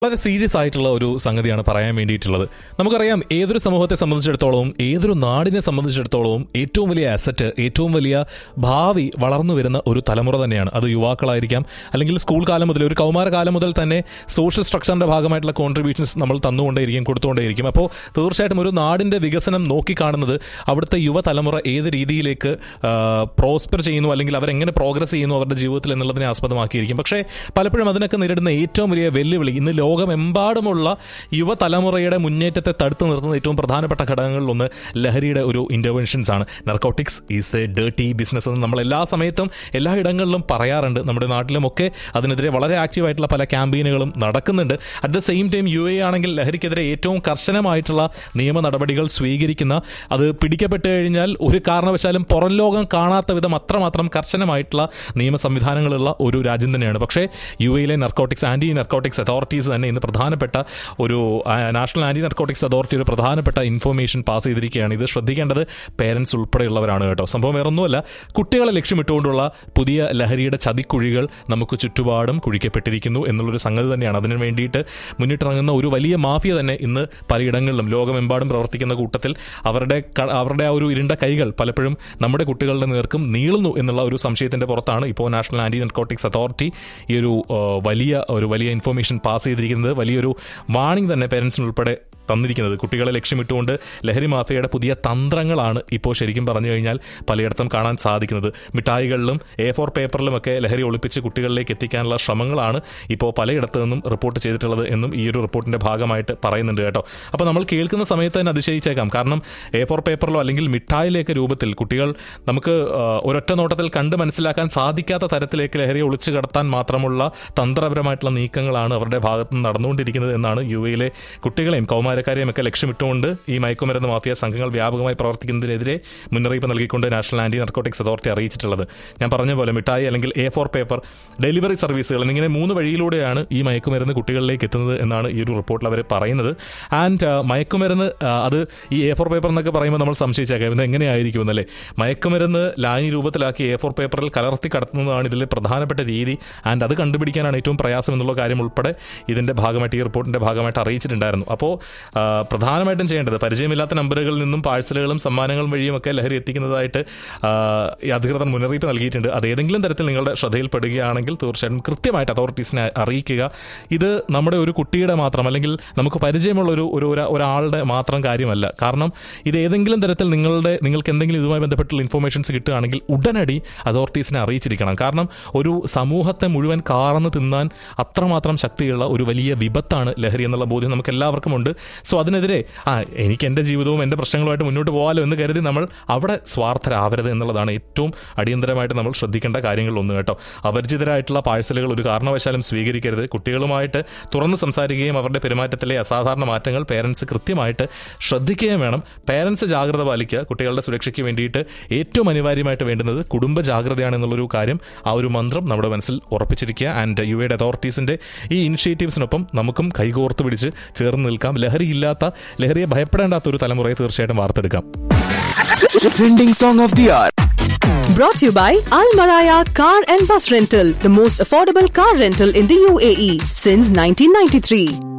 വളരെ സീരിയസ് ആയിട്ടുള്ള ഒരു സംഗതിയാണ് പറയാൻ വേണ്ടിയിട്ടുള്ളത് നമുക്കറിയാം ഏതൊരു സമൂഹത്തെ സംബന്ധിച്ചിടത്തോളവും ഏതൊരു നാടിനെ സംബന്ധിച്ചിടത്തോളവും ഏറ്റവും വലിയ അസറ്റ് ഏറ്റവും വലിയ ഭാവി വളർന്നു വരുന്ന ഒരു തലമുറ തന്നെയാണ് അത് യുവാക്കളായിരിക്കാം അല്ലെങ്കിൽ സ്കൂൾ കാലം മുതൽ ഒരു കൗമാര കാലം മുതൽ തന്നെ സോഷ്യൽ സ്ട്രക്ചറിന്റെ ഭാഗമായിട്ടുള്ള കോൺട്രിബ്യൂഷൻസ് നമ്മൾ തന്നുകൊണ്ടേയിരിക്കും കൊടുത്തുകൊണ്ടേയിരിക്കും അപ്പോൾ തീർച്ചയായിട്ടും ഒരു നാടിന്റെ വികസനം നോക്കിക്കാണുന്നത് അവിടുത്തെ യുവതലമുറ ഏത് രീതിയിലേക്ക് പ്രോസ്പെർ ചെയ്യുന്നു അല്ലെങ്കിൽ അവരെങ്ങനെ പ്രോഗ്രസ് ചെയ്യുന്നു അവരുടെ ജീവിതത്തിൽ എന്നുള്ളതിനെ ആസ്പദമാക്കിയിരിക്കും പക്ഷേ പലപ്പോഴും അതിനൊക്കെ നേരിടുന്ന ഏറ്റവും വലിയ വെല്ലുവിളി ഇന്ന് ലോകമെമ്പാടുമുള്ള യുവതലമുറയുടെ മുന്നേറ്റത്തെ തടുത്തു നിർത്തുന്ന ഏറ്റവും പ്രധാനപ്പെട്ട ഘടകങ്ങളിലൊന്ന് ലഹരിയുടെ ഒരു ഇന്റർവെൻഷൻസ് ആണ് narcotics is a dirty business എന്ന് നമ്മൾ എല്ലാ സമയത്തും എല്ലാ ഇടങ്ങളിലും പറയാറുണ്ട് നമ്മുടെ നാട്ടിലുമൊക്കെ അതിനെതിരെ വളരെ ആക്റ്റീവായിട്ടുള്ള പല ക്യാമ്പയിനുകളും നടക്കുന്നുണ്ട് at the same time U A ആണെങ്കിൽ ലഹരിക്കെതിരെ ഏറ്റവും കർശനമായിട്ടുള്ള നിയമ നടപടികൾ സ്വീകരിക്കുന്ന അത് പിടിക്കപ്പെട്ട് കഴിഞ്ഞാൽ ഒരു കാരണവശാലും പുറം ലോകം കാണാത്ത വിധം അത്രമാത്രം കർശനമായിട്ടുള്ള നിയമ സംവിധാനങ്ങളുള്ള ഒരു രാജ്യം തന്നെയാണ് പക്ഷേ യു എയിലെ നർക്കോട്ടിക്സ് ആന്റി നർക്കോട്ടിക്സ് അതോറിറ്റീസ് തന്നെ ഇന്ന് പ്രധാനപ്പെട്ട ഒരു ആ, നാഷണൽ ആന്റി നർക്കോട്ടിക്സ് അതോറിറ്റി ഒരു പ്രധാനപ്പെട്ട ഇൻഫർമേഷൻ പാസ് ചെയ്തിരിക്കുകയാണ് ഇത് ശ്രദ്ധിക്കേണ്ടത് പേരൻസ് ഉൾപ്പെടെയുള്ളവരാണ് കേട്ടോ സംഭവം വേറൊന്നുമല്ല കുട്ടികളെ ലക്ഷ്യമിട്ടുകൊണ്ടുള്ള പുതിയ ലഹരിയുടെ ചതിക്കുഴികൾ നമുക്ക് ചുറ്റുപാടും കുഴിക്കപ്പെട്ടിരിക്കുന്നു എന്നുള്ളൊരു സംഗതി തന്നെയാണ് അതിനു വേണ്ടിയിട്ട് മുന്നിട്ടിറങ്ങുന്ന ഒരു വലിയ മാഫിയ തന്നെ ഇന്ന് പലയിടങ്ങളിലും ലോകമെമ്പാടും പ്രവർത്തിക്കുന്ന കൂട്ടത്തിൽ അവരുടെ ക- അവരുടെ ആ ഒരു ഇരുണ്ട കൈകൾ പലപ്പോഴും നമ്മുടെ കുട്ടികളുടെ നേർക്കും നീളുന്നു എന്നുള്ള ഒരു സംശയത്തിന്റെ പുറത്താണ് ഇപ്പോൾ നാഷണൽ ആന്റി നർക്കോട്ടിക്സ് അതോറിറ്റി ഈ ഒരു ആ, വലിയ ഒരു വലിയ ഇൻഫർമേഷൻ പാസ് ചെയ്തിരിക്കുന്നത് വലിയൊരു വാണിംഗ് തന്നെ പേരൻസിനുൾപ്പെടെ തന്നിരിക്കുന്നത് കുട്ടികളെ ലക്ഷ്യമിട്ടുകൊണ്ട് ലഹരി മാഫിയയുടെ പുതിയ തന്ത്രങ്ങളാണ് ഇപ്പോൾ ശരിക്കും പറഞ്ഞു കഴിഞ്ഞാൽ പലയിടത്തും കാണാൻ സാധിക്കുന്നത് മിഠായികളിലും എ ഫോർ പേപ്പറിലുമൊക്കെ ലഹരി ഒളിപ്പിച്ച് കുട്ടികളിലേക്ക് എത്തിക്കാനുള്ള ശ്രമങ്ങളാണ് ഇപ്പോൾ പലയിടത്തു നിന്നും റിപ്പോർട്ട് ചെയ്തിട്ടുള്ളത് എന്നും ഈ ഒരു റിപ്പോർട്ടിന്റെ ഭാഗമായിട്ട് പറയുന്നുണ്ട് കേട്ടോ അപ്പോൾ നമ്മൾ കേൾക്കുന്ന സമയത്ത് തന്നെ അതിശയിച്ചേക്കാം കാരണം എ ഫോർ പേപ്പറിലോ അല്ലെങ്കിൽ മിഠായിലേക്ക് രൂപത്തിൽ കുട്ടികൾ നമുക്ക് ആ, ഒരൊറ്റ നോട്ടത്തിൽ കണ്ട് മനസ്സിലാക്കാൻ സാധിക്കാത്ത തരത്തിലേക്ക് ലഹരി ഒളിച്ചു കടത്താൻ മാത്രമുള്ള തന്ത്രപരമായിട്ടുള്ള നീക്കങ്ങളാണ് അവരുടെ ഭാഗത്ത് നിന്ന് നടന്നുകൊണ്ടിരിക്കുന്നത് എന്നാണ് യു എയിലെ കുട്ടികളെയും കൗമാരക്കാരെയും ഒക്കെ ലക്ഷ്യമിട്ടുകൊണ്ട് ഈ മയക്കുമരുന്ന് മാഫിയ സംഘങ്ങൾ വ്യാപകമായി പ്രവർത്തിക്കുന്നതിനെതിരെ മുന്നറിയിപ്പ് നൽകിക്കൊണ്ട് നാഷണൽ ആന്റി നർക്കോട്ടിക്സ് അതോറിറ്റി അറിയിച്ചിട്ടുള്ളത് ഞാൻ പറഞ്ഞ പോലെ മിഠായി അല്ലെങ്കിൽ എ ഫോർ പേപ്പർ ഡെലിവറി സർവീസുകൾ എന്നിങ്ങനെ മൂന്ന് വഴിയിലൂടെയാണ് ഈ മയക്കുമരുന്ന് കുട്ടികളിലേക്ക് എത്തുന്നത് എന്നാണ് ഈ ഒരു റിപ്പോർട്ടിൽ അവർ പറയുന്നത് ആൻഡ് മയക്കുമരുന്ന് ആ, അത് ഈ എ ഫോർ പേപ്പർ എന്നൊക്കെ പറയുമ്പോൾ നമ്മൾ സംശയിച്ചേക്കാം ഇത് എങ്ങനെയായിരിക്കും എന്നല്ലേ മയക്കുമരുന്ന് ലായനി രൂപത്തിലാക്കി എ ഫോർ പേപ്പറിൽ കലർത്തി കടത്തുന്നതാണ് ഇതിലെ പ്രധാനപ്പെട്ട രീതി ആൻഡ് അത് കണ്ടുപിടിക്കാനാണ് ഏറ്റവും പ്രയാസം എന്നുള്ള കാര്യം ഉൾപ്പെടെ ഇതിന്റെ ഭാഗമായിട്ട് ഈ റിപ്പോർട്ടിന്റെ ഭാഗമായിട്ട് അറിയിച്ചിട്ടുണ്ടായിരുന്നു അപ്പോൾ ആ, പ്രധാനമായിട്ടും ചെയ്യേണ്ടത് പരിചയമില്ലാത്ത നമ്പറുകളിൽ നിന്നും പാഴ്സലുകളും സമ്മാനങ്ങളും വഴിയും ഒക്കെ ലഹരി എത്തിക്കുന്നതായിട്ട് ആ, ഈ അധികൃതർ മുന്നറിയിപ്പ് നൽകിയിട്ടുണ്ട് അത് ഏതെങ്കിലും തരത്തിൽ നിങ്ങളുടെ ശ്രദ്ധയിൽപ്പെടുകയാണെങ്കിൽ തീർച്ചയായിട്ടും കൃത്യമായിട്ട് അതോറിറ്റീസിനെ അറിയിക്കുക ഇത് നമ്മുടെ ഒരു കുട്ടിയുടെ മാത്രം അല്ലെങ്കിൽ നമുക്ക് പരിചയമുള്ള ഒരു ഒരു ഒരു- ഒരാളുടെ മാത്രം കാര്യമല്ല കാരണം ഇത് ഏതെങ്കിലും തരത്തിൽ നിങ്ങളുടെ നിങ്ങൾക്ക് എന്തെങ്കിലും ഇതുമായി ബന്ധപ്പെട്ടുള്ള ഇൻഫർമേഷൻസ് കിട്ടുകയാണെങ്കിൽ ഉടനടി അതോറിറ്റീസിനെ അറിയിച്ചിരിക്കണം കാരണം ഒരു സമൂഹത്തെ മുഴുവൻ കാർന്ന് തിന്നാൻ അത്രമാത്രം ശക്തിയുള്ള ഒരു വലിയ വിപത്താണ് ലഹരി എന്നുള്ള ബോധ്യം നമുക്ക് എല്ലാവർക്കും ഉണ്ട് സോ അതിനെതിരെ ആ എനിക്ക് എൻ്റെ ജീവിതവും എൻ്റെ പ്രശ്നങ്ങളുമായിട്ട് മുന്നോട്ട് പോകാമല്ലോ എന്ന് കരുതി നമ്മൾ അവിടെ സ്വാർത്ഥരാവരുത് എന്നുള്ളതാണ് ഏറ്റവും അടിയന്തരമായിട്ട് നമ്മൾ ശ്രദ്ധിക്കേണ്ട കാര്യങ്ങളിലൊന്ന് കേട്ടോ അപരിചിതരായിട്ടുള്ള പാഴ്സലുകൾ ഒരു കാരണവശാലും സ്വീകരിക്കരുത് കുട്ടികളുമായിട്ട് തുറന്ന് സംസാരിക്കുകയും അവരുടെ പെരുമാറ്റത്തിലെ അസാധാരണ മാറ്റങ്ങൾ പേരൻസ് കൃത്യമായിട്ട് ശ്രദ്ധിക്കുകയും വേണം പേരൻസ് ജാഗ്രത പാലിക്കുക കുട്ടികളുടെ സുരക്ഷയ്ക്ക് വേണ്ടിയിട്ട് ഏറ്റവും അനിവാര്യമായിട്ട് വേണ്ടുന്നത് കുടുംബ ജാഗ്രതയാണ് എന്നുള്ളൊരു കാര്യം ആ ഒരു മന്ത്രം നമ്മുടെ മനസ്സിൽ ഉറപ്പിച്ചിരിക്കുക ആൻഡ് യു എയുടെ അതോറിറ്റീസിന്റെ ഈ ഇനിഷ്യേറ്റീവ്സിനൊപ്പം നമുക്കും കൈകോർത്ത് പിടിച്ച് ചേർന്ന് നിൽക്കാം ലഹരിയില്ലാത്ത ലഹരിയെ ഭയപ്പെടേണ്ടാത്ത ഒരു തലമുറയെ തീർച്ചയായിട്ടും വാർത്തെടുക്കാം Trending song of the hour. Brought to you by Al Maraya Car and Bus Rental, the most affordable car rental in the UAE since 1993.